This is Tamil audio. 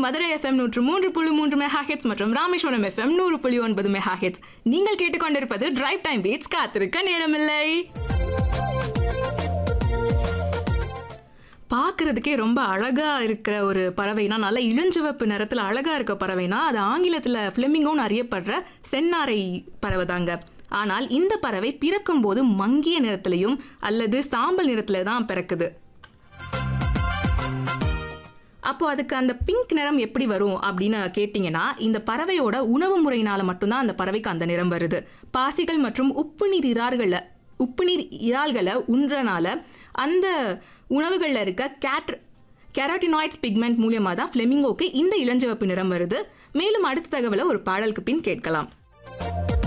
மதுரை எஃப்எம் நூற்று மூன்று புள்ளி மூன்று மெகா ஹெட்ஸ் மற்றும் ராமேஸ்வரம் எஃப்எம் நூறு புள்ளி ஒன்பது மெகா ஹெட்ஸ் நீங்கள் கேட்டுக்கொண்டிருப்பது டிரைவ் டைம் பீட்ஸ் காத்திருக்க நேரமில்லை பார்க்கறதுக்கே ரொம்ப அழகா இருக்கிற ஒரு பறவைனா நல்ல இளஞ்சிவப்பு நிறத்துல அழகா இருக்க பறவைனா அது ஆங்கிலத்துல ஃபிளெமிங்கோன்னு அறியப்படுற செந்நாரை பறவை தாங்க ஆனால் இந்த பறவை பிறக்கும் போது மங்கிய நிறத்திலையும் அல்லது சாம்பல் நிறத்துல தான் பிறக்குது அப்போ அதுக்கு அந்த பிங்க் நிறம் எப்படி வரும் அப்படின்னு கேட்டிங்கன்னா இந்த பறவையோட உணவு முறையினால மட்டும்தான் அந்த பறவைக்கு அந்த நிறம் வருது பாசிகள் மற்றும் உப்பு நீர் இறால்களை உப்பு நீர் இறால்களை உண்றனால அந்த உணவுகளில் இருக்க கேட் கெராட்டினாய்ட்ஸ் பிக்மெண்ட் மூலியமாக தான் ஃப்ளெமிங்கோக்கு இந்த இளஞ்சிவப்பு நிறம் வருது மேலும் அடுத்த தகவலை ஒரு பாடலுக்கு பின் கேட்கலாம்